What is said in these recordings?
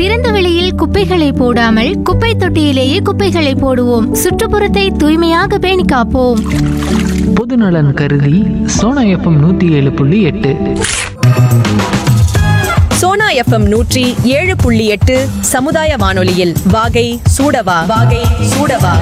திறந்த வெளியில் குப்பைகளை போடாமல் குப்பை தொட்டியிலேயே குப்பைகளை போடுவோம் சுற்றுப்புறத்தை தூய்மையாக பேணி காப்போம் பொதுநலன் கருதி சோனா எஃப்எம் நூற்றி ஏழு புள்ளி எட்டு சோனா எஃப்எம் நூற்றி ஏழு புள்ளி எட்டு சமுதாய வானொலியில் வாகை சூடவா வாகை சூடவா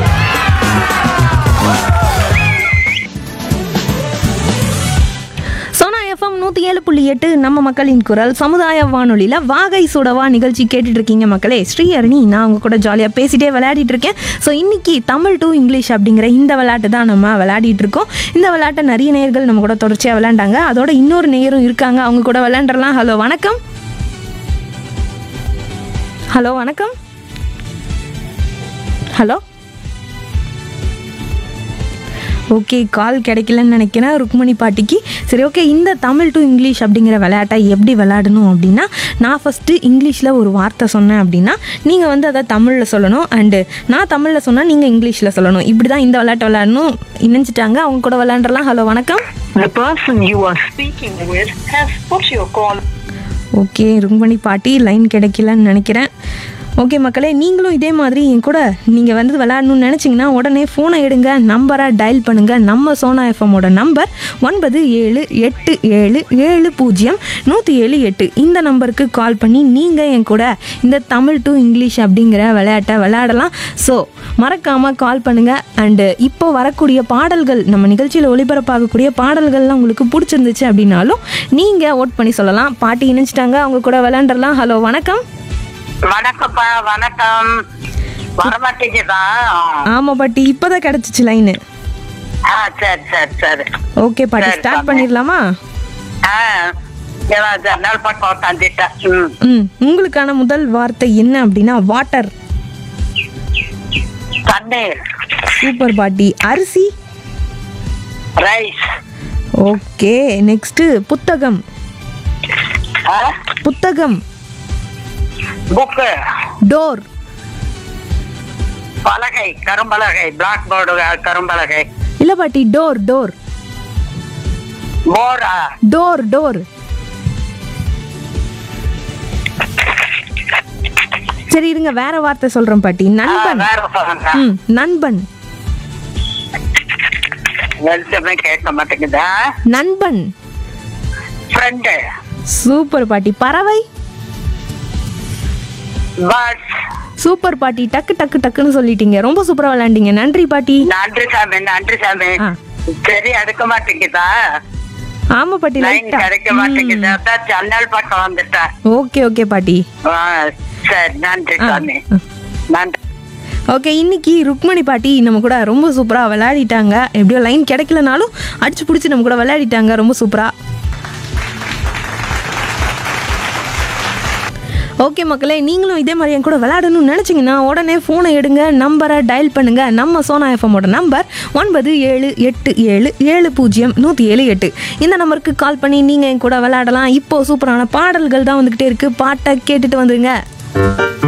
சோனா எஃப்எம் நூற்றி ஏழு புள்ளி எட்டு நம்ம மக்களின் குரல் சமுதாய வானொலியில் வாகை சுடவா நிகழ்ச்சி கேட்டுட்டு இருக்கீங்க மக்களே ஸ்ரீஹரணி நான் உங்க கூட ஜாலியாக பேசிட்டே விளையாடிட்டு இருக்கேன் ஸோ இன்னைக்கு தமிழ் டு இங்கிலீஷ் அப்படிங்கிற இந்த விளையாட்டு தான் நம்ம விளையாடிட்டு இருக்கோம் இந்த விளையாட்டை நிறைய நேயர்கள் நம்ம கூட தொடர்ச்சியாக விளையாண்டாங்க அதோட இன்னொரு நேயரும் இருக்காங்க அவங்க கூட விளையாண்டுறலாம் ஹலோ வணக்கம் ஹலோ வணக்கம் ஹலோ ஓகே கால் கிடைக்கலன்னு நினைக்கிறேன் ருக்மணி பாட்டிக்கு சரி ஓகே இந்த தமிழ் டு இங்கிலீஷ் அப்படிங்கிற விளையாட்டை எப்படி விளையாடணும் அப்படின்னா நான் ஃபஸ்ட்டு இங்கிலீஷில் ஒரு வார்த்தை சொன்னேன் அப்படின்னா நீங்கள் வந்து அதை தமிழில் சொல்லணும் அண்டு நான் தமிழில் சொன்னால் நீங்கள் இங்கிலீஷில் சொல்லணும் இப்படி தான் இந்த விளையாட்டு விளையாடணும் இணைஞ்சிட்டாங்க அவங்க கூட விளையாண்டுறலாம் ஹலோ வணக்கம் The person you are speaking with has put your call okay Rukmani பாட்டி லைன் கிடைக்கலன்னு நினைக்கிறேன் ஓகே மக்களே நீங்களும் இதே மாதிரி என் கூட நீங்கள் வந்து விளையாடணும்னு நினச்சிங்கன்னா உடனே ஃபோனை எடுங்க நம்பரை டயல் பண்ணுங்கள் நம்ம சோனா எஃப்எம்மோட நம்பர் ஒன்பது ஏழு எட்டு ஏழு ஏழு பூஜ்ஜியம் நூற்றி ஏழு எட்டு இந்த நம்பருக்கு கால் பண்ணி நீங்கள் என் கூட இந்த தமிழ் டு இங்கிலீஷ் அப்படிங்கிற விளையாட்டை விளையாடலாம் ஸோ மறக்காமல் கால் பண்ணுங்கள் அண்டு இப்போ வரக்கூடிய பாடல்கள் நம்ம நிகழ்ச்சியில் ஒளிபரப்பாகக்கூடிய பாடல்கள்லாம் உங்களுக்கு பிடிச்சிருந்துச்சு அப்படின்னாலும் நீங்கள் ஓட் பண்ணி சொல்லலாம் பாட்டி இணைச்சிட்டாங்க அவங்க கூட விளையாண்டுறலாம் ஹலோ வணக்கம் வணக்கம்ப்பா வணக்கம் வரமாட்டேங்குதா ஆமாம் பாட்டி இப்போதான் கிடச்சிச்சு லைனு ஆ சரி சரி சரி ஓகே பாட்டி சரி, ஸ்டார்ட் பாப்பா. பண்ணிடலாமா ஆ ஏதாவது ஜன்னல் பக்கம் தந்துட்டேன் ம் ம் உங்களுக்கான முதல் வார்த்தை என்ன அப்படின்னா வாட்டர் தண்ணீர் சூப்பர் பாட்டி அரிசி ரைஸ் ஓகே நெக்ஸ்ட்டு புத்தகம் புத்தகம் புக்கு டோர் பலகை கரும்பலகை பிளாக் போர்டு கரும்பலகை இல்லை பாட்டி டோர் டோர் போரா டோர் டோர் சரி இருங்க வேற வார்த்தை சொல்றேன் பாட்டி ஆ, நண்பன் வேற சொல்லுங்க ம் நண்பன் வெளிச்சமே கேட்க மாட்டேங்குதா நண்பன் ஃப்ரெண்டு சூப்பர் பாட்டி பறவை பஸ் சூப்பர் பாட்டி டக்கு டக்கு டக்குன்னு சொல்லிட்டீங்க ரொம்ப சூப்பரா விளையாண்டீங்க நன்றி பாட்டி நன்றி சாமி நன்றி சாமி ஆ. சரி எடுக்க மாட்டேங்குதா ஆமா பாட்டி லைன் லைட்டா கிடைக்க மாட்டேங்குது அதான் ஜன்னல் பக்கம் வந்துட்டேன் ஓகே ஓகே பாட்டி ஆ, சரி நன்றி ஆ. சாமி நன்றி ஓகே இன்னைக்கு ருக்மணி பாட்டி நம்ம கூட ரொம்ப சூப்பராக விளையாடிட்டாங்க எப்படியோ லைன் கிடைக்கலனாலும் அடிச்சு பிடிச்சி நம்ம கூட விளையாடிட்டாங்க ரொம்ப சூப்பராக ஓகே மக்களே நீங்களும் இதே மாதிரி என் கூட விளையாடணும்னு நினச்சிங்கன்னா உடனே ஃபோனை எடுங்க நம்பரை டயல் பண்ணுங்க நம்ம சோனா எஃப்எம்மோட நம்பர் ஒன்பது ஏழு எட்டு ஏழு ஏழு பூஜ்ஜியம் நூற்றி ஏழு எட்டு இந்த நம்பருக்கு கால் பண்ணி நீங்கள் என் கூட விளையாடலாம் இப்போ சூப்பரான பாடல்கள் தான் வந்துக்கிட்டே இருக்குது பாட்டை கேட்டுட்டு வந்துருங்க